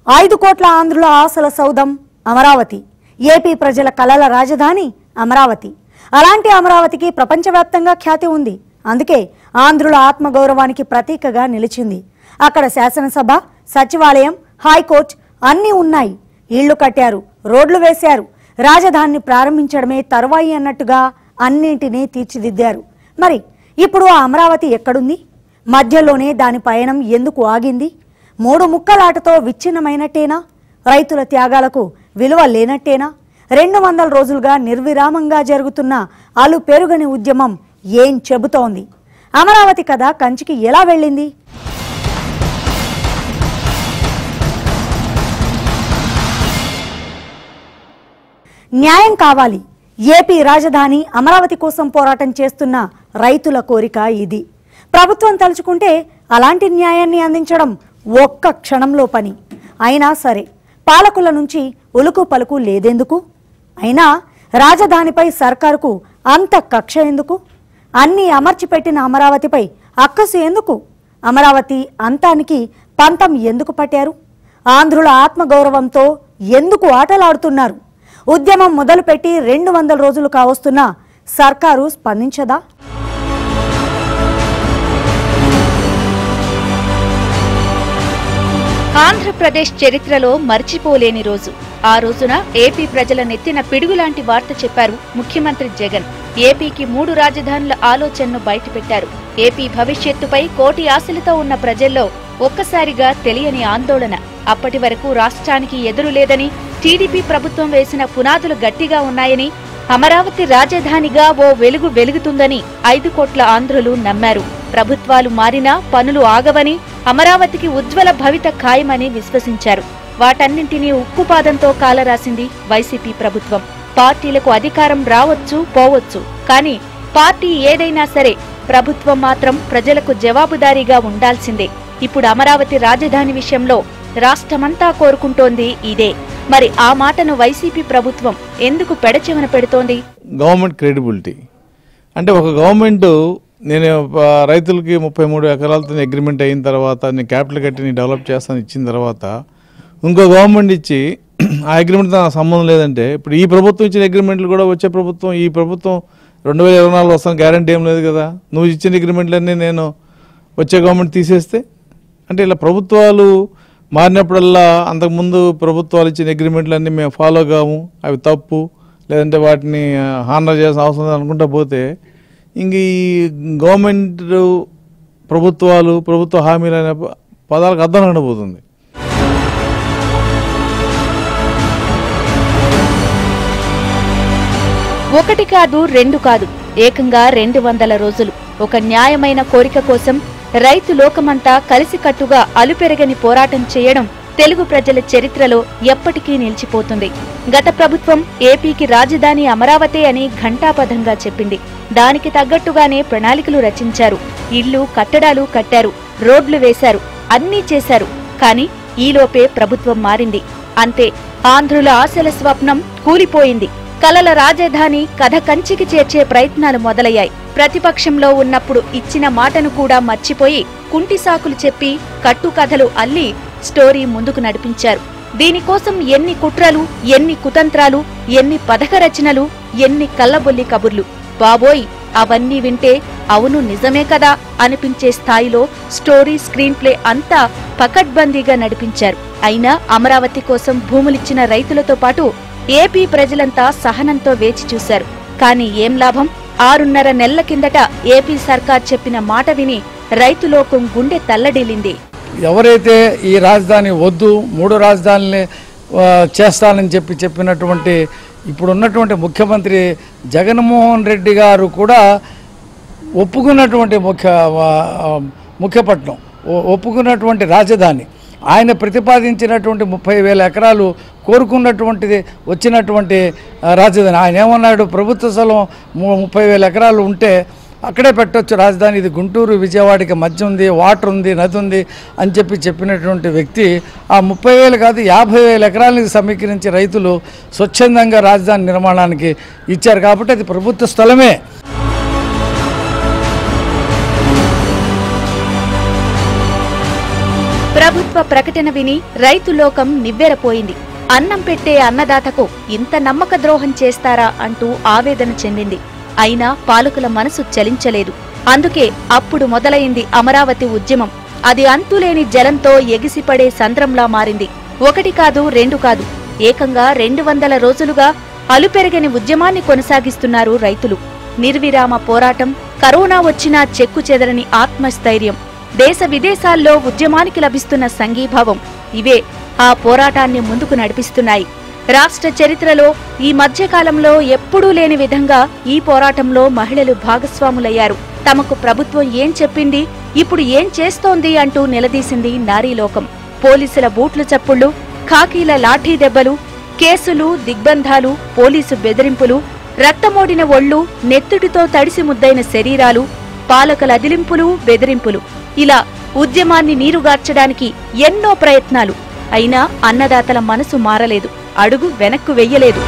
ఐదు కోట్ల ఆంధ్రుల ఆశల సౌధం అమరావతి ఏపీ ప్రజల కలల రాజధాని అమరావతి అలాంటి అమరావతికి ప్రపంచవ్యాప్తంగా ఖ్యాతి ఉంది అందుకే ఆంధ్రుల ఆత్మగౌరవానికి ప్రతీకగా నిలిచింది అక్కడ శాసనసభ సచివాలయం హైకోర్టు అన్నీ ఉన్నాయి ఇళ్లు కట్టారు రోడ్లు వేశారు రాజధానిని ప్రారంభించడమే తరువాయి అన్నట్టుగా అన్నింటినీ తీర్చిదిద్దారు మరి ఇప్పుడు ఆ అమరావతి ఎక్కడుంది మధ్యలోనే దాని పయనం ఎందుకు ఆగింది మూడు ముక్కలాటతో విచ్ఛిన్నమైనట్టేనా రైతుల త్యాగాలకు విలువ లేనట్టేనా రెండు వందల రోజులుగా నిర్విరామంగా జరుగుతున్న అలు పెరుగని ఉద్యమం ఏం చెబుతోంది అమరావతి కథ కంచికి ఎలా వెళ్ళింది న్యాయం కావాలి ఏపీ రాజధాని అమరావతి కోసం పోరాటం చేస్తున్న రైతుల కోరిక ఇది ప్రభుత్వం తలుచుకుంటే అలాంటి న్యాయాన్ని అందించడం ఒక్క క్షణంలో పని అయినా సరే పాలకుల నుంచి ఉలుకు పలుకు లేదెందుకు అయినా రాజధానిపై సర్కారుకు అంత కక్ష ఎందుకు అన్నీ అమర్చిపెట్టిన అమరావతిపై అక్కసు ఎందుకు అమరావతి అంతానికి పంతం ఎందుకు పట్టారు ఆంధ్రుల ఆత్మగౌరవంతో ఎందుకు ఆటలాడుతున్నారు ఉద్యమం మొదలుపెట్టి రెండు వందల రోజులు కావస్తున్నా సర్కారు స్పందించదా ఆంధ్రప్రదేశ్ చరిత్రలో మర్చిపోలేని రోజు ఆ రోజున ఏపీ ప్రజల నెత్తిన పిడుగులాంటి వార్త చెప్పారు ముఖ్యమంత్రి జగన్ ఏపీకి మూడు రాజధానుల ఆలోచనను బయటపెట్టారు ఏపీ భవిష్యత్తుపై కోటి ఆశలతో ఉన్న ప్రజల్లో ఒక్కసారిగా తెలియని ఆందోళన అప్పటి వరకు రాష్ట్రానికి ఎదురు లేదని టీడీపీ ప్రభుత్వం వేసిన పునాదులు గట్టిగా ఉన్నాయని అమరావతి రాజధానిగా ఓ వెలుగు వెలుగుతుందని ఐదు కోట్ల ఆంధ్రులు నమ్మారు ప్రభుత్వాలు మారినా పనులు ఆగవని అమరావతికి ఉజ్వల భవిత ఖాయమని విశ్వసించారు వాటన్నింటినీ ఉక్కుపాదంతో కాలరాసింది వైసీపీ ప్రభుత్వం పార్టీలకు అధికారం రావచ్చు పోవచ్చు కానీ పార్టీ ఏదైనా సరే ప్రభుత్వం మాత్రం ప్రజలకు జవాబుదారీగా ఉండాల్సిందే ఇప్పుడు అమరావతి రాజధాని విషయంలో రాష్ట్రమంతా కోరుకుంటోంది ఇదే మరి ఆ మాటను వైసీపీ ప్రభుత్వం ఎందుకు పెడచెవిన పెడుతోంది గవర్నమెంట్ క్రెడిబిలిటీ అంటే ఒక గవర్నమెంట్ నేను ఆ, రైతులకి ముప్పై మూడు ఎకరాలతో అగ్రిమెంట్ అయిన తర్వాత నేను క్యాపిటల్ కట్టి నేను డెవలప్ చేస్తాను ఇచ్చిన తర్వాత ఇంకో గవర్నమెంట్ ఇచ్చి ఆ అగ్రిమెంట్తో నాకు సంబంధం లేదంటే ఇప్పుడు ఈ ప్రభుత్వం ఇచ్చిన అగ్రిమెంట్లు కూడా వచ్చే ప్రభుత్వం ఈ ప్రభుత్వం రెండు వేల ఇరవై నాలుగు వస్తాను గ్యారంటీ ఏం లేదు కదా నువ్వు ఇచ్చిన అగ్రిమెంట్లన్నీ నేను వచ్చే గవర్నమెంట్ తీసేస్తే అంటే ఇలా ప్రభుత్వాలు మారినప్పుడల్లా అంతకుముందు ప్రభుత్వాలు ఇచ్చిన అగ్రిమెంట్లన్నీ మేము ఫాలో కాము అవి తప్పు లేదంటే వాటిని హానర్ చేయాల్సిన అవసరం లేదు అనుకుంటా పోతే ఇంక ఈ గవర్నమెంట్ ప్రభుత్వాలు ప్రభుత్వ హామీలు అనే ప- పదాలకు అర్థం ఉండబోతుంది ఒకటి కాదు రెండు కాదు ఏకంగా రెండు వందల రోజులు ఒక న్యాయమైన కోరిక కోసం రైతు లోకమంతా కలిసికట్టుగా అలుపెరగని పోరాటం చేయడం తెలుగు ప్రజల చరిత్రలో ఎప్పటికీ నిలిచిపోతుంది గత ప్రభుత్వం ఏపీకి రాజధాని అమరావతి అని ఘంటాపథంగా చెప్పింది దానికి తగ్గట్టుగానే ప్రణాళికలు రచించారు ఇళ్లు కట్టడాలు కట్టారు రోడ్లు వేశారు అన్నీ చేశారు కానీ ఈలోపే ప్రభుత్వం మారింది అంతే ఆంధ్రుల ఆశల స్వప్నం కూలిపోయింది కలల రాజధాని కథ కంచికి చేర్చే ప్రయత్నాలు మొదలయ్యాయి ప్రతిపక్షంలో ఉన్నప్పుడు ఇచ్చిన మాటను కూడా మర్చిపోయి కుంటి సాకులు చెప్పి కట్టుకథలు అల్లి స్టోరీ ముందుకు నడిపించారు దీనికోసం ఎన్ని కుట్రలు ఎన్ని కుతంత్రాలు ఎన్ని పథక రచనలు ఎన్ని కల్లబొల్లి కబుర్లు బాబోయ్ అవన్నీ వింటే అవును నిజమే కదా అనిపించే స్థాయిలో స్టోరీ స్క్రీన్ ప్లే అంతా పకడ్బందీగా నడిపించారు అయినా అమరావతి కోసం భూములిచ్చిన రైతులతో పాటు ఏపీ ప్రజలంతా సహనంతో వేచి చూశారు కానీ ఏం లాభం ఆరున్నర నెలల కిందట ఏపీ సర్కార్ చెప్పిన మాట విని రైతులోకం గుండె తల్లడిల్లింది ఎవరైతే ఈ రాజధాని వద్దు మూడు రాజధానుల్ని ఆ, చేస్తానని చెప్పి చెప్పినటువంటి ఇప్పుడున్నటువంటి ముఖ్యమంత్రి జగన్మోహన్ రెడ్డి గారు కూడా ఒప్పుకున్నటువంటి ముఖ్య ఆ, ముఖ్యపట్నం ఒ- ఒప్పుకున్నటువంటి రాజధాని ఆయన ప్రతిపాదించినటువంటి ముప్పై వేల ఎకరాలు కోరుకున్నటువంటిది వచ్చినటువంటి ఆ, రాజధాని ఆయన ఏమన్నాడు ప్రభుత్వ స్థలం ము- ముప్పై వేల ఎకరాలు ఉంటే అక్కడే పెట్టొచ్చు రాజధాని ఇది గుంటూరు విజయవాడకి మధ్య ఉంది వాటర్ ఉంది నది ఉంది అని చెప్పి చెప్పినటువంటి వ్యక్తి ఆ ముప్పై వేలు కాదు యాభై వేల ఎకరాలని సమీకరించి రైతులు స్వచ్ఛందంగా రాజధాని నిర్మాణానికి ఇచ్చారు కాబట్టి అది ప్రభుత్వ స్థలమే ప్ర ప్రభుత్వ ప్రకటన విని రైతు లోకం నివ్వెరపోయింది అన్నం పెట్టే అన్నదాతకు ఇంత నమ్మక ద్రోహం చేస్తారా అంటూ ఆవేదన చెందింది అయినా పాలకుల మనసు చలించలేదు అందుకే అప్పుడు మొదలైంది అమరావతి ఉద్యమం అది అంతులేని జలంతో ఎగిసిపడే సంద్రంలా మారింది ఒకటి కాదు రెండు కాదు ఏకంగా రెండు వందల రోజులుగా అలుపెరగని ఉద్యమాన్ని కొనసాగిస్తున్నారు రైతులు నిర్విరామ పోరాటం కరోనా వచ్చినా చెక్కు చెదరని ఆత్మస్థైర్యం దేశ విదేశాల్లో ఉద్యమానికి లభిస్తున్న సంఘీభావం ఇవే ఆ పోరాటాన్ని ముందుకు నడిపిస్తున్నాయి రాష్ట్ర చరిత్రలో ఈ మధ్యకాలంలో ఎప్పుడూ లేని విధంగా ఈ పోరాటంలో మహిళలు భాగస్వాములయ్యారు తమకు ప్రభుత్వం ఏం చెప్పింది ఇప్పుడు ఏం చేస్తోంది అంటూ నిలదీసింది నారీలోకం పోలీసుల బూట్ల చప్పుళ్లు ఖాకీల లాఠీ దెబ్బలు కేసులు దిగ్బంధాలు పోలీసు బెదిరింపులు రక్తమోడిన ఒళ్ళు నెత్తుటితో తడిసి ముద్దైన శరీరాలు పాలకుల అదిలింపులు బెదిరింపులు ఇలా ఉద్యమాన్ని నీరుగార్చడానికి ఎన్నో ప్రయత్నాలు అయినా అన్నదాతల మనసు మారలేదు అడుగు వెనక్కు వెయ్యలేదు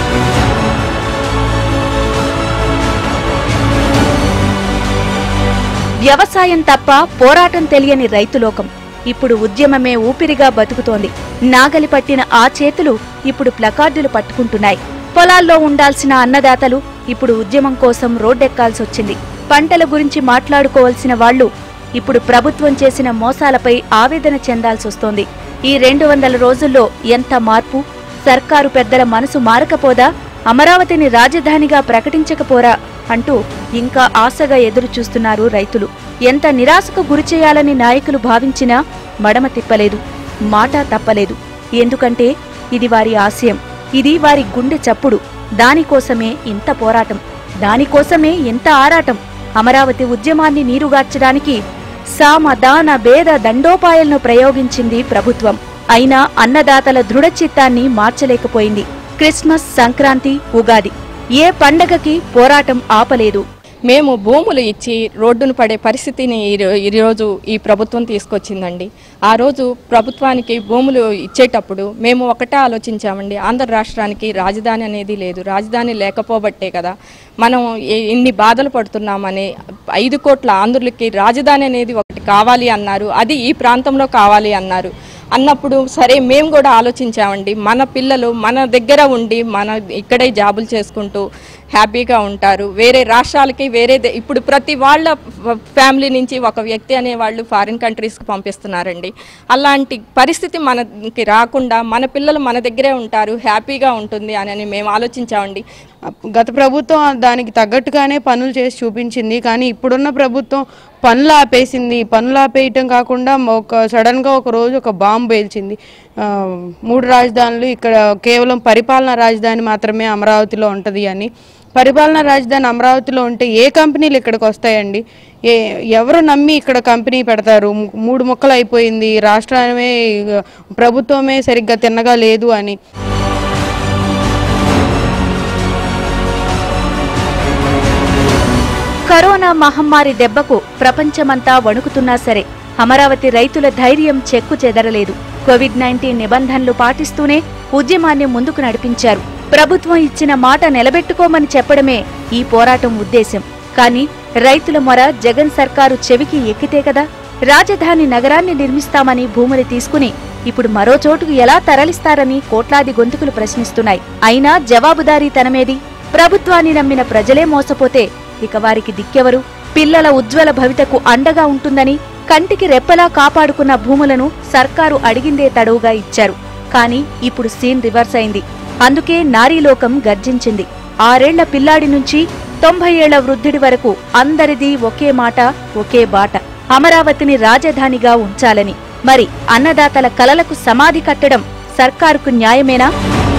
వ్యవసాయం తప్ప పోరాటం తెలియని రైతులోకం ఇప్పుడు ఉద్యమమే ఊపిరిగా బతుకుతోంది నాగలి పట్టిన ఆ చేతులు ఇప్పుడు ప్లకార్డులు పట్టుకుంటున్నాయి పొలాల్లో ఉండాల్సిన అన్నదాతలు ఇప్పుడు ఉద్యమం కోసం రోడ్డెక్కాల్సొచ్చింది పంటల గురించి మాట్లాడుకోవాల్సిన వాళ్లు ఇప్పుడు ప్రభుత్వం చేసిన మోసాలపై ఆవేదన చెందాల్సొస్తోంది ఈ రెండు వందల రోజుల్లో ఎంత మార్పు సర్కారు పెద్దల మనసు మారకపోదా అమరావతిని రాజధానిగా ప్రకటించకపోరా అంటూ ఇంకా ఆశగా ఎదురు చూస్తున్నారు రైతులు ఎంత నిరాశకు గురిచేయాలని నాయకులు భావించినా మడమ తిప్పలేదు మాట తప్పలేదు ఎందుకంటే ఇది వారి ఆశయం ఇది వారి గుండె చప్పుడు దానికోసమే ఇంత పోరాటం దానికోసమే ఇంత ఆరాటం అమరావతి ఉద్యమాన్ని నీరుగార్చడానికి సామ దాన భేద దండోపాయాలను ప్రయోగించింది ప్రభుత్వం అయినా అన్నదాతల దృఢచిత్తాన్ని మార్చలేకపోయింది క్రిస్మస్ సంక్రాంతి ఉగాది ఏ పండగకి పోరాటం ఆపలేదు మేము భూములు ఇచ్చి రోడ్డును పడే పరిస్థితిని ఈరో- ఈరోజు ఈ ప్రభుత్వం తీసుకొచ్చిందండి ఆ రోజు ప్రభుత్వానికి భూములు ఇచ్చేటప్పుడు మేము ఒకటే ఆలోచించామండి ఆంధ్ర రాష్ట్రానికి రాజధాని అనేది లేదు రాజధాని లేకపోబట్టే కదా మనం ఇ- ఇన్ని బాధలు పడుతున్నామని ఐదు కోట్ల ఆంధ్రులకి రాజధాని అనేది ఒకటి కావాలి అన్నారు అది ఈ ప్రాంతంలో కావాలి అన్నారు అన్నప్పుడు సరే మేము కూడా ఆలోచించామండి మన పిల్లలు మన దగ్గర ఉండి మన ఇక్కడే జాబులు చేసుకుంటూ హ్యాపీగా ఉంటారు వేరే రాష్ట్రాలకి వేరే దే- ఇప్పుడు ప్రతి వాళ్ళ ఫ- ఫ్యామిలీ నుంచి ఒక వ్యక్తి అనే వాళ్ళు ఫారిన్ కంట్రీస్కి పంపిస్తున్నారండి అలాంటి పరిస్థితి మనకి రాకుండా మన పిల్లలు మన దగ్గరే ఉంటారు హ్యాపీగా ఉంటుంది అని మేము ఆలోచించామండి గత ప్రభుత్వం దానికి తగ్గట్టుగానే పనులు చేసి చూపించింది కానీ ఇప్పుడున్న ప్రభుత్వం పనులు ఆపేసింది పనులు ఆపేయటం కాకుండా ఒక సడన్గా ఒక రోజు ఒక బాంబు పేల్చింది ఆ, మూడు రాజధానులు ఇక్కడ కేవలం పరిపాలనా రాజధాని మాత్రమే అమరావతిలో ఉంటుంది అని పరిపాలనా రాజధాని అమరావతిలో ఉంటే ఏ కంపెనీలు ఇక్కడికి వస్తాయండి ఏ ఎవరు నమ్మి ఇక్కడ కంపెనీ పెడతారు ము- మూడు ముక్కలు అయిపోయింది రాష్ట్రమే ప్రభుత్వమే సరిగ్గా తిన్నగా లేదు అని కరోనా మహమ్మారి దెబ్బకు ప్రపంచమంతా వణుకుతున్నా సరే అమరావతి రైతుల ధైర్యం చెక్కు చెదరలేదు కోవిడ్ నైన్టీన్ నిబంధనలు పాటిస్తూనే ఉద్యమాన్ని ముందుకు నడిపించారు ప్రభుత్వం ఇచ్చిన మాట నిలబెట్టుకోమని చెప్పడమే ఈ పోరాటం ఉద్దేశం కానీ రైతుల మొర జగన్ సర్కారు చెవికి ఎక్కితే కదా రాజధాని నగరాన్ని నిర్మిస్తామని భూములు తీసుకుని ఇప్పుడు మరో చోటుకు ఎలా తరలిస్తారని కోట్లాది గొంతుకులు ప్రశ్నిస్తున్నాయి అయినా జవాబుదారీతనమేది ప్రభుత్వాన్ని నమ్మిన ప్రజలే మోసపోతే ఇక వారికి దిక్కెవరు పిల్లల ఉజ్వల భవితకు అండగా ఉంటుందని కంటికి రెప్పలా కాపాడుకున్న భూములను సర్కారు అడిగిందే తడవుగా ఇచ్చారు కానీ ఇప్పుడు సీన్ రివర్స్ అయింది అందుకే నారీలోకం గర్జించింది ఆరేళ్ల పిల్లాడి నుంచి తొంభై ఏళ్ల వృద్ధుడి వరకు అందరిది ఒకే మాట ఒకే బాట అమరావతిని రాజధానిగా ఉంచాలని మరి అన్నదాతల కలలకు సమాధి కట్టడం సర్కారుకు న్యాయమేనా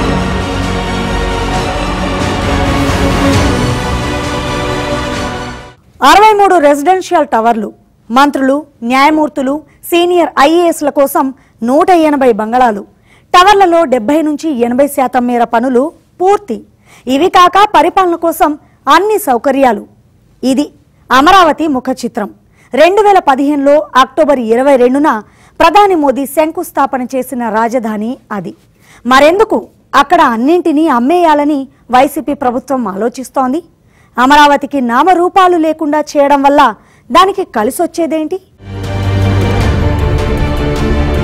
అరవై మూడు రెసిడెన్షియల్ టవర్లు మంత్రులు న్యాయమూర్తులు సీనియర్ ఐఏఎస్ల కోసం నూట ఎనభై బంగళాలు టవర్లలో డెబ్బై నుంచి ఎనభై శాతం మేర పనులు పూర్తి ఇవి కాక పరిపాలన కోసం అన్ని సౌకర్యాలు ఇది అమరావతి ముఖ చిత్రం రెండు వేల పదిహేనులో అక్టోబర్ ఇరవై రెండున ప్రధాని మోదీ శంకుస్థాపన చేసిన రాజధాని అది మరెందుకు అక్కడ అన్నింటినీ అమ్మేయాలని వైసీపీ ప్రభుత్వం ఆలోచిస్తోంది అమరావతికి నామరూపాలు లేకుండా చేయడం వల్ల దానికి కలిసొచ్చేదేంటి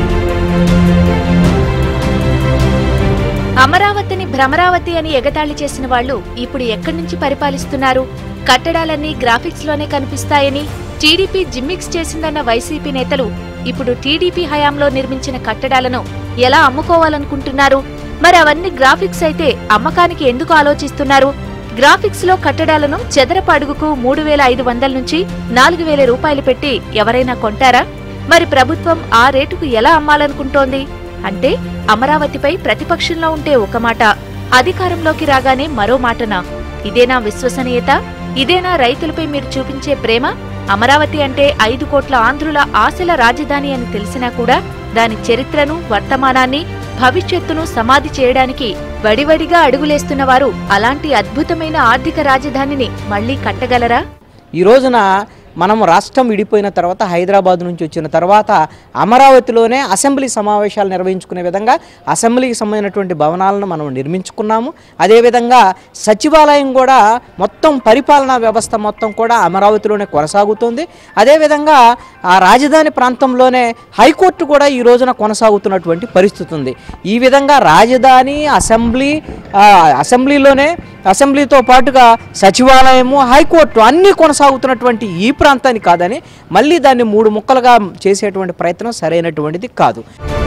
అమరావతిని భ్రమరావతి అని ఎగతాళి చేసిన వాళ్ళు ఇప్పుడు ఎక్కడి నుంచి పరిపాలిస్తున్నారు కట్టడాలన్నీ గ్రాఫిక్స్ లోనే కనిపిస్తాయని టీడీపీ జిమ్మిక్స్ చేసిందన్న వైసీపీ నేతలు ఇప్పుడు టీడీపీ హయాంలో నిర్మించిన కట్టడాలను ఎలా అమ్ముకోవాలనుకుంటున్నారు మరి అవన్నీ గ్రాఫిక్స్ అయితే అమ్మకానికి ఎందుకు ఆలోచిస్తున్నారు గ్రాఫిక్స్ లో కట్టడాలను చదరపు అడుగుకు మూడు వేల ఐదు వందల నుంచి నాలుగు వేల రూపాయలు పెట్టి ఎవరైనా కొంటారా మరి ప్రభుత్వం ఆ రేటుకు ఎలా అమ్మాలనుకుంటోంది అంటే అమరావతిపై ప్రతిపక్షంలో ఉంటే ఒక మాట అధికారంలోకి రాగానే మరో మాటనా ఇదేనా విశ్వసనీయత ఇదేనా రైతులపై మీరు చూపించే ప్రేమ అమరావతి అంటే ఐదు కోట్ల ఆంధ్రుల ఆశల రాజధాని అని తెలిసినా కూడా దాని చరిత్రను వర్తమానాన్ని భవిష్యత్తును సమాధి చేయడానికి వడివడిగా అడుగులేస్తున్న వారు అలాంటి అద్భుతమైన ఆర్థిక రాజధానిని మళ్లీ కట్టగలరా ఈ రోజున మనం రాష్ట్రం విడిపోయిన తర్వాత హైదరాబాద్ నుంచి వచ్చిన తర్వాత అమరావతిలోనే అసెంబ్లీ సమావేశాలు నిర్వహించుకునే విధంగా అసెంబ్లీకి సంబంధించినటువంటి భవనాలను మనం నిర్మించుకున్నాము అదేవిధంగా సచివాలయం కూడా మొత్తం పరిపాలనా వ్యవస్థ మొత్తం కూడా అమరావతిలోనే కొనసాగుతుంది అదేవిధంగా ఆ రాజధాని ప్రాంతంలోనే హైకోర్టు కూడా ఈ రోజున కొనసాగుతున్నటువంటి పరిస్థితి ఉంది ఈ విధంగా రాజధాని అసెంబ్లీ ఆ, అసెంబ్లీలోనే అసెంబ్లీతో పాటుగా సచివాలయము హైకోర్టు అన్నీ కొనసాగుతున్నటువంటి ఈ ప్రాంతాన్ని కాదని మళ్ళీ దాన్ని మూడు ముక్కలుగా చేసేటువంటి ప్రయత్నం సరైనటువంటిది కాదు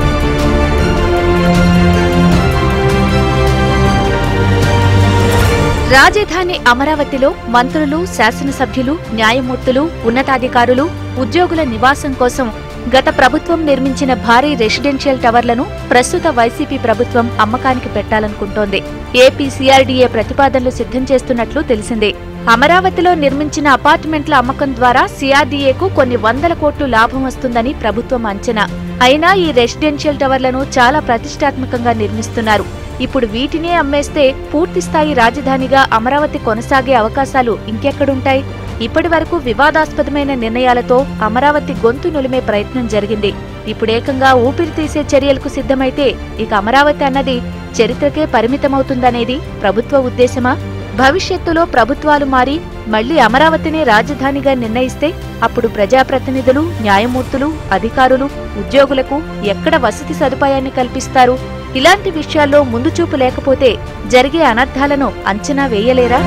రాజధాని అమరావతిలో మంత్రులు శాసనసభ్యులు న్యాయమూర్తులు ఉన్నతాధికారులు ఉద్యోగుల నివాసం కోసం గత ప్రభుత్వం నిర్మించిన భారీ రెసిడెన్షియల్ టవర్లను ప్రస్తుత వైసీపీ ప్రభుత్వం అమ్మకానికి పెట్టాలనుకుంటోంది ఏపీ సీఆర్డీఏ ప్రతిపాదనలు సిద్ధం చేస్తున్నట్లు తెలిసిందే అమరావతిలో నిర్మించిన అపార్ట్మెంట్ల అమ్మకం ద్వారా సీఆర్డీఏకు కొన్ని వందల కోట్లు లాభం వస్తుందని ప్రభుత్వం అంచనా అయినా ఈ రెసిడెన్షియల్ టవర్లను చాలా ప్రతిష్టాత్మకంగా నిర్మిస్తున్నారు ఇప్పుడు వీటినే అమ్మేస్తే పూర్తి స్థాయి రాజధానిగా అమరావతి కొనసాగే అవకాశాలు ఇంకెక్కడుంటాయి ఇప్పటి వరకు వివాదాస్పదమైన నిర్ణయాలతో అమరావతి గొంతు నులిమే ప్రయత్నం జరిగింది ఇప్పుడేకంగా ఊపిరి తీసే చర్యలకు సిద్ధమైతే ఇక అమరావతి అన్నది చరిత్రకే పరిమితమవుతుందనేది ప్రభుత్వ ఉద్దేశమా భవిష్యత్తులో ప్రభుత్వాలు మారి మళ్లీ అమరావతినే రాజధానిగా నిర్ణయిస్తే అప్పుడు ప్రజాప్రతినిధులు న్యాయమూర్తులు అధికారులు ఉద్యోగులకు ఎక్కడ వసతి సదుపాయాన్ని కల్పిస్తారు ఇలాంటి విషయాల్లో ముందుచూపు లేకపోతే జరిగే అనర్థాలను అంచనా వేయలేరా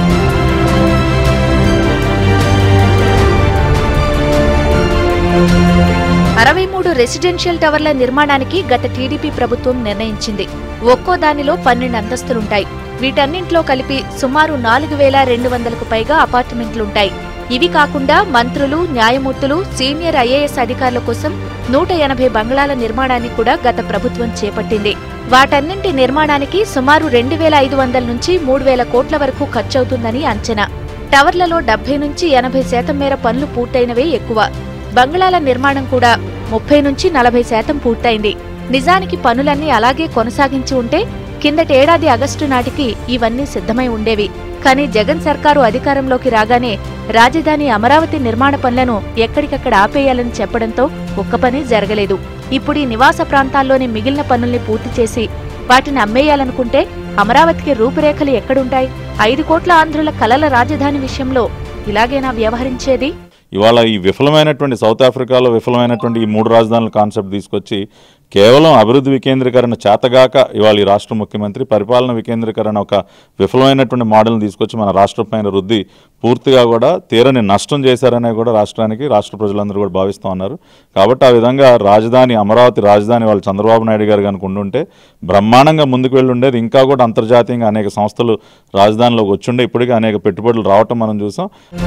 అరవై మూడు రెసిడెన్షియల్ టవర్ల నిర్మాణానికి గత టీడీపీ ప్రభుత్వం నిర్ణయించింది ఒక్కో దానిలో పన్నెండు అంతస్తులుంటాయి వీటన్నింటిలో కలిపి సుమారు నాలుగు వేల రెండు వందలకు పైగా అపార్ట్మెంట్లుంటాయి ఇవి కాకుండా మంత్రులు న్యాయమూర్తులు సీనియర్ ఐఏఎస్ అధికారుల కోసం నూట ఎనభై బంగ్లాల నిర్మాణాన్ని కూడా గత ప్రభుత్వం చేపట్టింది వాటన్నింటి నిర్మాణానికి సుమారు రెండు వేల ఐదు వందల నుంచి మూడు వేల కోట్ల వరకు ఖర్చవుతుందని అంచనా టవర్లలో డెబ్బై నుంచి ఎనభై శాతం మేర పనులు పూర్తయినవే ఎక్కువ బంగ్లాల నిర్మాణం కూడా ముప్పై నుంచి నలభై శాతం పూర్తయింది నిజానికి పనులన్నీ అలాగే కొనసాగించి ఉంటే కిందటేడాది ఆగస్టు నాటికి ఇవన్నీ సిద్ధమై ఉండేవి కానీ జగన్ సర్కారు అధికారంలోకి రాగానే రాజధాని అమరావతి నిర్మాణ పనులను ఎక్కడికక్కడ ఆపేయాలని చెప్పడంతో ఒక్క పని జరగలేదు ఇప్పుడు ఈ నివాస ప్రాంతాల్లోని మిగిలిన పనుల్ని పూర్తి చేసి వాటిని అమ్మేయాలనుకుంటే అమరావతికి రూపురేఖలు ఎక్కడుంటాయి ఐదు కోట్ల ఆంధ్రుల కలల రాజధాని విషయంలో ఇలాగేనా వ్యవహరించేది ఇవాళ ఈ విఫలమైనటువంటి సౌత్ ఆఫ్రికాలో విఫలమైనటువంటి ఈ మూడు రాజధానుల కాన్సెప్ట్ తీసుకొచ్చి కేవలం అభివృద్ధి వికేంద్రీకరణ చేతగాక ఇవాళ ఈ రాష్ట్ర ముఖ్యమంత్రి పరిపాలన వికేంద్రీకరణ ఒక విఫలమైనటువంటి మోడల్ని తీసుకొచ్చి మన రాష్ట్రం పైన రుద్ది పూర్తిగా కూడా తీరని నష్టం చేశారనే కూడా రాష్ట్రానికి రాష్ట్ర ప్రజలందరూ కూడా భావిస్తూ ఉన్నారు కాబట్టి ఆ విధంగా రాజధాని అమరావతి రాజధాని వాళ్ళు చంద్రబాబు నాయుడు గారు కనుక ఉండుంటే బ్రహ్మాండంగా ముందుకు వెళ్ళి ఉండేది ఇంకా కూడా అంతర్జాతీయంగా అనేక సంస్థలు రాజధానిలోకి వచ్చుండే ఇప్పటికీ అనేక పెట్టుబడులు రావటం మనం చూసాం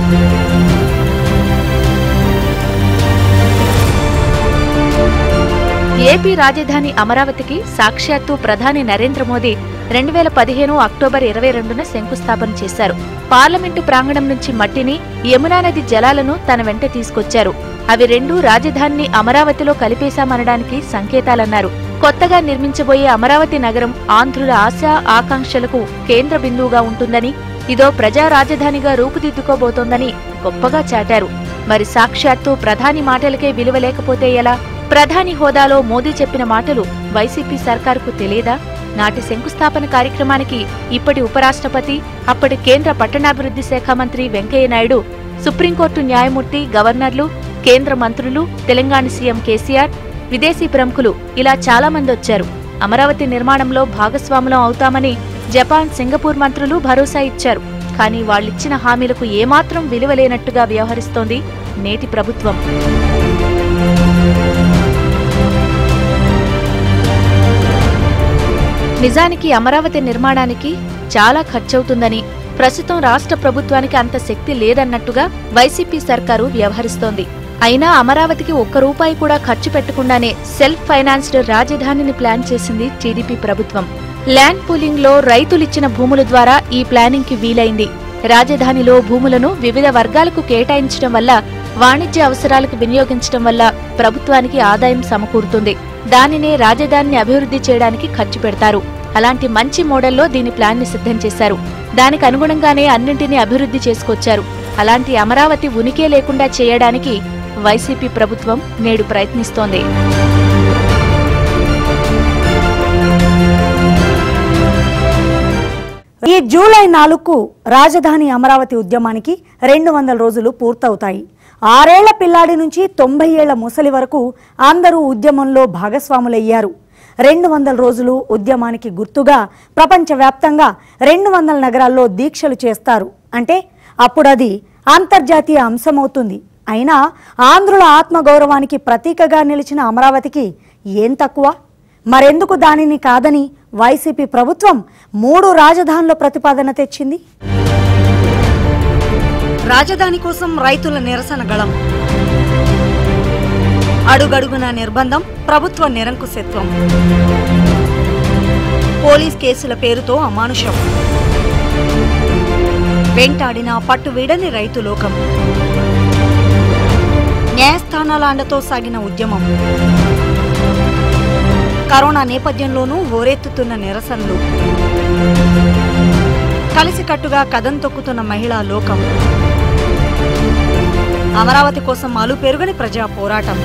ఏపీ రాజధాని అమరావతికి సాక్షాత్తు ప్రధాని నరేంద్ర మోదీ రెండు వేల పదిహేను అక్టోబర్ ఇరవై రెండున శంకుస్థాపన చేశారు పార్లమెంటు ప్రాంగణం నుంచి మట్టిని యమునా నది జలాలను తన వెంట తీసుకొచ్చారు అవి రెండూ రాజధానిని అమరావతిలో కలిపేశామనడానికి సంకేతాలన్నారు కొత్తగా నిర్మించబోయే అమరావతి నగరం ఆంధ్రుల ఆశ ఆకాంక్షలకు కేంద్ర బిందువుగా ఉంటుందని ఇదో ప్రజా రాజధానిగా రూపుదిద్దుకోబోతోందని గొప్పగా చాటారు మరి సాక్షాత్తు ప్రధాని మాటలకే విలువ లేకపోతే ఎలా ప్రధాని హోదాలో మోదీ చెప్పిన మాటలు వైసీపీ సర్కారుకు తెలియదా నాటి శంకుస్థాపన కార్యక్రమానికి ఇప్పటి ఉపరాష్ట్రపతి అప్పటి కేంద్ర పట్టణాభివృద్ధి శాఖ మంత్రి వెంకయ్య నాయుడు సుప్రీంకోర్టు న్యాయమూర్తి గవర్నర్లు కేంద్ర మంత్రులు తెలంగాణ సీఎం కేసీఆర్ విదేశీ ప్రముఖులు ఇలా చాలా మంది వచ్చారు అమరావతి నిర్మాణంలో భాగస్వాములం అవుతామని జపాన్ సింగపూర్ మంత్రులు భరోసా ఇచ్చారు కానీ వాళ్ళిచ్చిన హామీలకు ఏమాత్రం విలువ లేనట్టుగా వ్యవహరిస్తోంది నేటి ప్రభుత్వం నిజానికి అమరావతి నిర్మాణానికి చాలా ఖర్చవుతుందని ప్రస్తుతం రాష్ట్ర ప్రభుత్వానికి అంత శక్తి లేదన్నట్టుగా వైసీపీ సర్కారు వ్యవహరిస్తోంది అయినా అమరావతికి ఒక్క రూపాయి కూడా ఖర్చు పెట్టకుండానే సెల్ఫ్ ఫైనాన్స్డ్ రాజధానిని ప్లాన్ చేసింది టీడీపీ ప్రభుత్వం ల్యాండ్ పూలింగ్ లో రైతులిచ్చిన భూముల ద్వారా ఈ ప్లానింగ్ కి వీలైంది రాజధానిలో భూములను వివిధ వర్గాలకు కేటాయించడం వల్ల వాణిజ్య అవసరాలకు వినియోగించడం వల్ల ప్రభుత్వానికి ఆదాయం సమకూరుతుంది దానినే రాజధానిని అభివృద్ధి చేయడానికి ఖర్చు పెడతారు అలాంటి మంచి మోడల్లో దీని ప్లాన్ ని సిద్ధం చేశారు దానికి అనుగుణంగానే అన్నింటినీ అభివృద్ధి చేసుకొచ్చారు అలాంటి అమరావతి ఉనికే లేకుండా చేయడానికి వైసీపీ ప్రభుత్వం నేడు ప్రయత్నిస్తోంది ఈ జూలై నాలుగుకు రాజధాని అమరావతి ఉద్యమానికి రెండు వందల రోజులు పూర్తవుతాయి ఆరేళ్ల పిల్లాడి నుంచి తొంభై ఏళ్ల ముసలి వరకు అందరూ ఉద్యమంలో భాగస్వాములయ్యారు రెండు వందల రోజులు ఉద్యమానికి గుర్తుగా ప్రపంచవ్యాప్తంగా రెండు వందల నగరాల్లో దీక్షలు చేస్తారు అంటే అప్పుడది అంతర్జాతీయ అంశమవుతుంది అయినా ఆంధ్రుల ఆత్మగౌరవానికి ప్రతీకగా నిలిచిన అమరావతికి ఏం తక్కువ మరెందుకు దానిని కాదని వైసీపీ ప్రభుత్వం మూడు రాజధానుల ప్రతిపాదన తెచ్చింది రాజధాని కోసం రైతుల నిరసన గళం అడుగడుగున నిర్బంధం ప్రభుత్వ నిరంకుశత్వం పోలీస్ కేసుల పేరుతో అమానుషం వెంటాడిన పట్టు వీడని రైతు లోకం న్యాయస్థానాల అండతో సాగిన ఉద్యమం కరోనా నేపథ్యంలోనూ హోరెత్తుతున్న నిరసనలు కలిసికట్టుగా కదం తొక్కుతున్న మహిళా లోకం అమరావతి కోసం అలు పెరుగని ప్రజా పోరాటం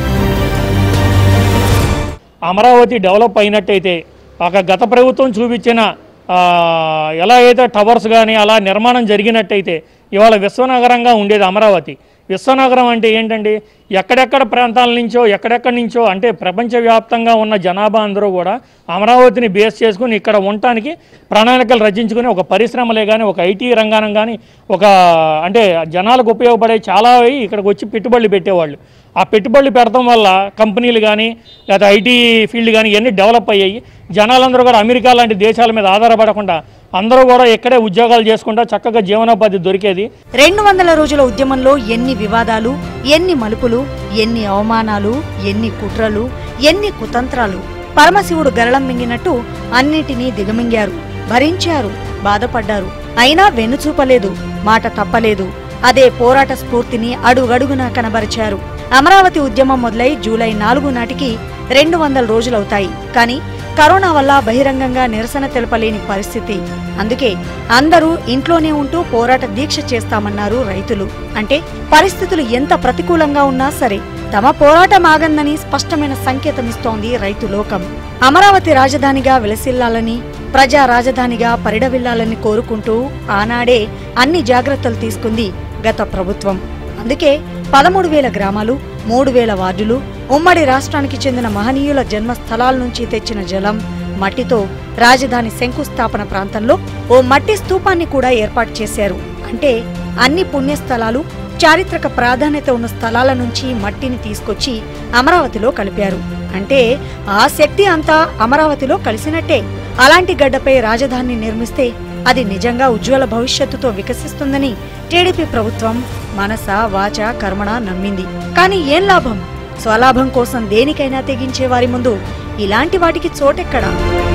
అమరావతి డెవలప్ అయినట్టయితే ఒక గత ప్రభుత్వం చూపించిన ఆ, ఎలా అయితే టవర్స్ కానీ అలా నిర్మాణం జరిగినట్టయితే ఇవాళ విశ్వనగరంగా ఉండేది అమరావతి విశ్వనగరం అంటే ఏంటండి ఎక్కడెక్కడ ప్రాంతాల నుంచో ఎక్కడెక్కడి నుంచో అంటే ప్రపంచవ్యాప్తంగా ఉన్న జనాభా అందరూ కూడా అమరావతిని బేస్ చేసుకుని ఇక్కడ ఉండటానికి ప్రణాళికలు రచించుకుని ఒక పరిశ్రమలే కానీ ఒక ఐటీ రంగానం కానీ ఒక అంటే జనాలకు ఉపయోగపడే చాలా ఇక్కడికి వచ్చి పెట్టుబడులు పెట్టేవాళ్ళు ఆ పెట్టుబడులు పెడతాం వల్ల కంపెనీలు కానీ లేదా ఐటీ ఫీల్డ్ కానీ ఇవన్నీ డెవలప్ అయ్యాయి జనాలందరూ కూడా అమెరికా లాంటి దేశాల మీద ఆధారపడకుండా అందరూ కూడా ఇక్కడే ఉద్యోగాలు చేసుకుంటా చక్కగా జీవనోపాధి దొరికేది రెండు వందల రోజుల ఉద్యమంలో ఎన్ని వివాదాలు ఎన్ని మలుపులు ఎన్ని అవమానాలు ఎన్ని కుట్రలు ఎన్ని కుతంత్రాలు పరమశివుడు గరళం మింగినట్టు అన్నిటినీ దిగమింగారు భరించారు బాధపడ్డారు అయినా వెన్నుచూపలేదు మాట తప్పలేదు అదే పోరాట స్ఫూర్తిని అడుగడుగునా కనబరిచారు అమరావతి ఉద్యమం మొదలై జూలై నాలుగు నాటికి రెండు వందల రోజులవుతాయి కానీ కరోనా వల్ల బహిరంగంగా నిరసన తెలపలేని పరిస్థితి అందుకే అందరూ ఇంట్లోనే ఉంటూ పోరాట దీక్ష చేస్తామన్నారు రైతులు అంటే పరిస్థితులు ఎంత ప్రతికూలంగా ఉన్నా సరే తమ పోరాటం ఆగందని స్పష్టమైన సంకేతమిస్తోంది రైతు లోకం అమరావతి రాజధానిగా విలసిల్లాలని ప్రజా రాజధానిగా పరిడవిల్లాలని కోరుకుంటూ ఆనాడే అన్ని జాగ్రత్తలు తీసుకుంది గత ప్రభుత్వం అందుకే పదమూడు వేల గ్రామాలు మూడు వేల వార్డులు ఉమ్మడి రాష్ట్రానికి చెందిన మహనీయుల జన్మస్థలాల నుంచి తెచ్చిన జలం మట్టితో రాజధాని శంకుస్థాపన ప్రాంతంలో ఓ మట్టి స్తూపాన్ని కూడా ఏర్పాటు చేశారు అంటే అన్ని పుణ్యస్థలాలు చారిత్రక ప్రాధాన్యత ఉన్న స్థలాల నుంచి మట్టిని తీసుకొచ్చి అమరావతిలో కలిపారు అంటే ఆ శక్తి అంతా అమరావతిలో కలిసినట్టే అలాంటి గడ్డపై రాజధానిని నిర్మిస్తే అది నిజంగా ఉజ్వల భవిష్యత్తుతో వికసిస్తుందని టీడీపీ ప్రభుత్వం మనస వాచ కర్మణ నమ్మింది కానీ ఏం లాభం స్వలాభం కోసం దేనికైనా తెగించే వారి ముందు ఇలాంటి వాటికి చోటెక్కడా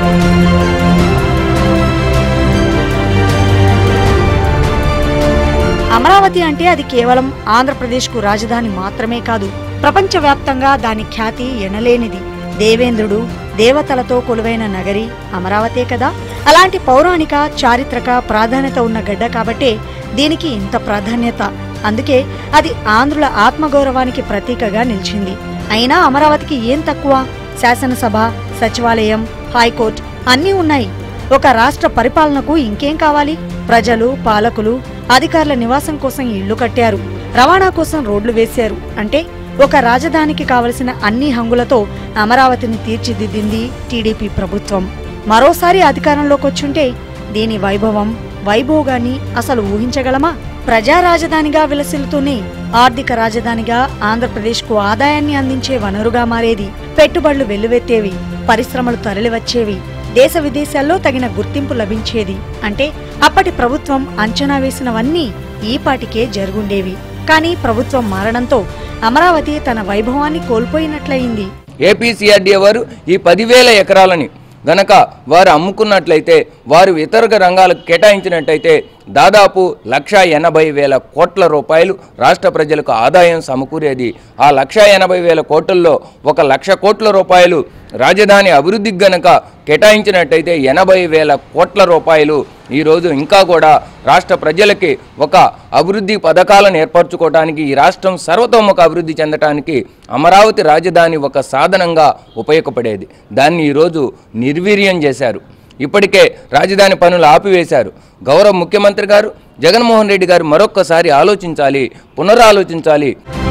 అమరావతి అంటే అది కేవలం ఆంధ్రప్రదేశ్కు రాజధాని మాత్రమే కాదు ప్రపంచవ్యాప్తంగా దాని ఖ్యాతి ఎనలేనిది దేవేంద్రుడు దేవతలతో కొలువైన నగరి అమరావతే కదా అలాంటి పౌరాణిక చారిత్రక ప్రాధాన్యత ఉన్న గడ్డ కాబట్టే దీనికి ఇంత ప్రాధాన్యత అందుకే అది ఆంధ్రుల ఆత్మగౌరవానికి ప్రతీకగా నిలిచింది అయినా అమరావతికి ఏం తక్కువ శాసనసభ సచివాలయం హైకోర్టు అన్నీ ఉన్నాయి ఒక రాష్ట్ర పరిపాలనకు ఇంకేం కావాలి ప్రజలు పాలకులు అధికారుల నివాసం కోసం ఇళ్లు కట్టారు రవాణా కోసం రోడ్లు వేశారు అంటే ఒక రాజధానికి కావలసిన అన్ని హంగులతో అమరావతిని తీర్చిదిద్దింది టీడీపీ ప్రభుత్వం మరోసారి అధికారంలోకి వచ్చుంటే దీని వైభవం వైభోగాన్ని అసలు ఊహించగలమా ప్రజా రాజధానిగా విలసిల్లుతూనే ఆర్థిక రాజధానిగా ఆంధ్రప్రదేశ్కు ఆదాయాన్ని అందించే వనరుగా మారేది పెట్టుబడులు వెల్లువెత్తేవి పరిశ్రమలు తరలివచ్చేవి దేశ విదేశాల్లో తగిన గుర్తింపు లభించేది అంటే అప్పటి ప్రభుత్వం అంచనా వేసినవన్నీ ఈపాటికే జరుగుండేవి కానీ ప్రభుత్వం మారడంతో అమరావతి తన వైభవాన్ని కోల్పోయినట్లయింది ఏపీసీఆర్డీఏ వారు ఈ పదివేల ఎకరాలని గనక వారు అమ్ముకున్నట్లయితే వారు ఇతర రంగాలకు కేటాయించినట్టయితే దాదాపు లక్ష ఎనభై వేల కోట్ల రూపాయలు రాష్ట్ర ప్రజలకు ఆదాయం సమకూరేది ఆ లక్ష ఎనభై వేల కోట్లలో ఒక లక్ష కోట్ల రూపాయలు రాజధాని అభివృద్ధికి గనక కేటాయించినట్టయితే ఎనభై వేల కోట్ల రూపాయలు ఈరోజు ఇంకా కూడా రాష్ట్ర ప్రజలకి ఒక అభివృద్ధి పథకాలను ఏర్పరచుకోవడానికి ఈ రాష్ట్రం సర్వతోముఖ అభివృద్ధి చెందడానికి అమరావతి రాజధాని ఒక సాధనంగా ఉపయోగపడేది దాన్ని ఈరోజు నిర్వీర్యం చేశారు ఇప్పటికే రాజధాని పనులు ఆపివేశారు గౌరవ ముఖ్యమంత్రి గారు జగన్మోహన్ రెడ్డి గారు మరొక్కసారి ఆలోచించాలి పునరాలోచించాలి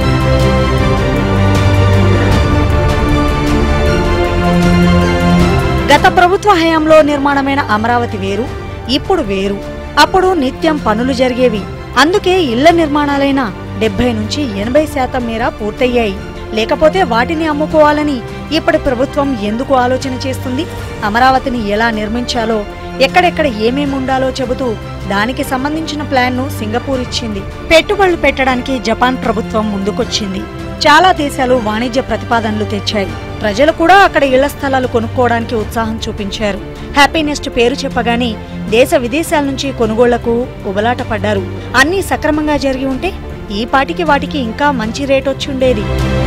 గత ప్రభుత్వ హయాంలో నిర్మాణమైన అమరావతి వేరు ఇప్పుడు వేరు అప్పుడు నిత్యం పనులు జరిగేవి అందుకే ఇళ్ల నిర్మాణాలైన డెబ్బై నుంచి ఎనభై శాతం మేర పూర్తయ్యాయి లేకపోతే వాటిని అమ్ముకోవాలని ఇప్పటి ప్రభుత్వం ఎందుకు ఆలోచన చేస్తుంది అమరావతిని ఎలా నిర్మించాలో ఎక్కడెక్కడ ఏమేమి ఉండాలో చెబుతూ దానికి సంబంధించిన ప్లాన్ను సింగపూర్ ఇచ్చింది పెట్టుబడులు పెట్టడానికి జపాన్ ప్రభుత్వం ముందుకొచ్చింది చాలా దేశాలు వాణిజ్య ప్రతిపాదనలు తెచ్చాయి ప్రజలు కూడా అక్కడ ఇళ్ల స్థలాలు కొనుక్కోవడానికి ఉత్సాహం చూపించారు హ్యాపీనెస్ట్ పేరు చెప్పగానే దేశ విదేశాల నుంచి కొనుగోళ్లకు ఉబలాట పడ్డారు అన్నీ సక్రమంగా జరిగి ఉంటే ఈ పాటికి వాటికి ఇంకా మంచి రేట్ వచ్చుండేది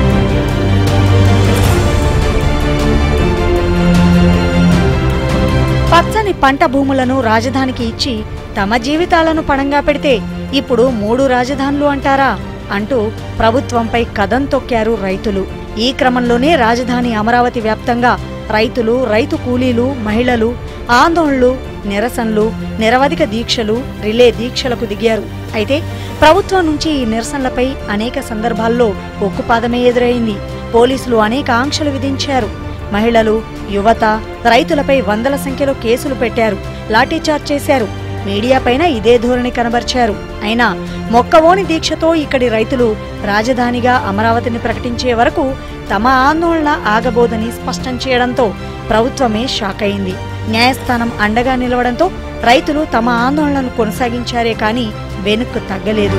పచ్చని పంట భూములను రాజధానికి ఇచ్చి తమ జీవితాలను పణంగా పెడితే ఇప్పుడు మూడు రాజధానులు అంటారా అంటూ ప్రభుత్వంపై కదం తొక్కారు రైతులు ఈ క్రమంలోనే రాజధాని అమరావతి వ్యాప్తంగా రైతులు రైతు కూలీలు మహిళలు ఆందోళనలు నిరసనలు నిరవధిక దీక్షలు రిలే దీక్షలకు దిగారు అయితే ప్రభుత్వం నుంచి ఈ నిరసనలపై అనేక సందర్భాల్లో ఉక్కుపాదమే ఎదురైంది పోలీసులు అనేక ఆంక్షలు విధించారు మహిళలు యువత రైతులపై వందల సంఖ్యలో కేసులు పెట్టారు లాఠీచార్జ్ చేశారు మీడియాపైన ఇదే ధోరణి కనబర్చారు అయినా మొక్కవోని దీక్షతో ఇక్కడి రైతులు రాజధానిగా అమరావతిని ప్రకటించే వరకు తమ ఆందోళన ఆగబోదని స్పష్టం చేయడంతో ప్రభుత్వమే షాక్ అయింది న్యాయస్థానం అండగా నిలవడంతో రైతులు తమ ఆందోళనను కొనసాగించారే కానీ వెనుక్కు తగ్గలేదు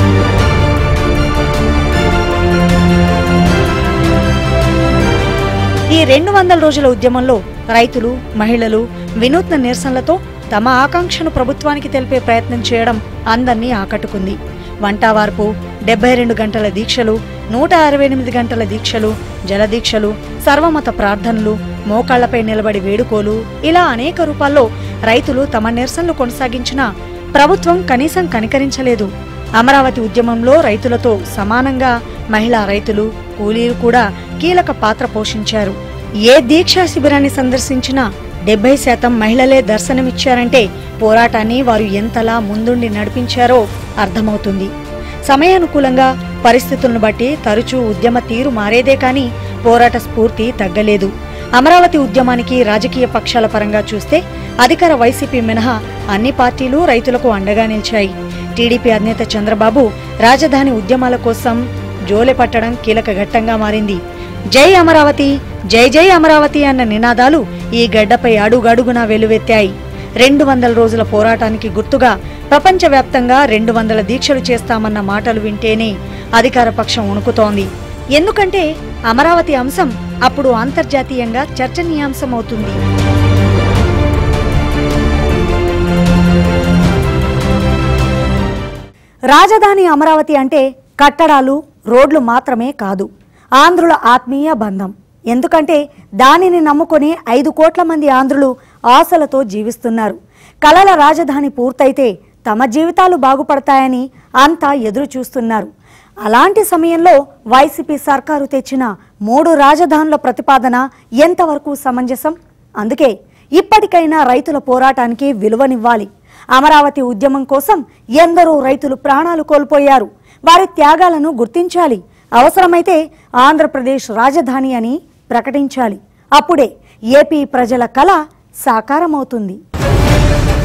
ఈ రెండు వందల రోజుల ఉద్యమంలో రైతులు మహిళలు వినూత్న నిరసనలతో తమ ఆకాంక్షను ప్రభుత్వానికి తెలిపే ప్రయత్నం చేయడం అందర్నీ ఆకట్టుకుంది వంటావార్పు డెబ్బై రెండు గంటల దీక్షలు నూట అరవై ఎనిమిది గంటల దీక్షలు జలదీక్షలు సర్వమత ప్రార్థనలు మోకాళ్లపై నిలబడి వేడుకోలు ఇలా అనేక రూపాల్లో రైతులు తమ నిరసనలు కొనసాగించినా ప్రభుత్వం కనీసం కనికరించలేదు అమరావతి ఉద్యమంలో రైతులతో సమానంగా మహిళా రైతులు కూలీలు కూడా కీలక పాత్ర పోషించారు ఏ దీక్షా శిబిరాన్ని సందర్శించినా డెబ్బై శాతం మహిళలే దర్శనమిచ్చారంటే పోరాటాన్ని వారు ఎంతలా ముందుండి నడిపించారో అర్థమవుతుంది సమయానుకూలంగా పరిస్థితులను బట్టి తరచూ ఉద్యమ తీరు మారేదే కానీ పోరాట స్ఫూర్తి తగ్గలేదు అమరావతి ఉద్యమానికి రాజకీయ పక్షాల పరంగా చూస్తే అధికార వైసీపీ మినహా అన్ని పార్టీలు రైతులకు అండగా నిలిచాయి టీడీపీ అధినేత చంద్రబాబు రాజధాని ఉద్యమాల కోసం జోలె పట్టడం కీలక ఘట్టంగా మారింది జై అమరావతి జై జై అమరావతి అన్న నినాదాలు ఈ గడ్డపై అడుగడుగునా వెలువెత్తాయి రెండు వందల రోజుల పోరాటానికి గుర్తుగా ప్రపంచవ్యాప్తంగా రెండు వందల దీక్షలు చేస్తామన్న మాటలు వింటేనే అధికార పక్షం ఉణుకుతోంది ఎందుకంటే అమరావతి అంశం అప్పుడు అంతర్జాతీయంగా చర్చనీయాంశమవుతుంది రాజధాని అమరావతి అంటే కట్టడాలు రోడ్లు మాత్రమే కాదు ఆంధ్రుల ఆత్మీయ బంధం ఎందుకంటే దానిని నమ్ముకొని ఐదు కోట్ల మంది ఆంధ్రులు ఆశలతో జీవిస్తున్నారు కలల రాజధాని పూర్తయితే తమ జీవితాలు బాగుపడతాయని అంతా ఎదురు చూస్తున్నారు అలాంటి సమయంలో వైసీపీ సర్కారు తెచ్చిన మూడు రాజధానుల ప్రతిపాదన ఎంతవరకు సమంజసం అందుకే ఇప్పటికైనా రైతుల పోరాటానికి విలువనివ్వాలి అమరావతి ఉద్యమం కోసం ఎందరో రైతులు ప్రాణాలు కోల్పోయారు వారి త్యాగాలను గుర్తించాలి అవసరమైతే ఆంధ్రప్రదేశ్ రాజధాని అని ప్రకటించాలి అప్పుడే ఏపీ ప్రజల కళ సాకారమవుతుంది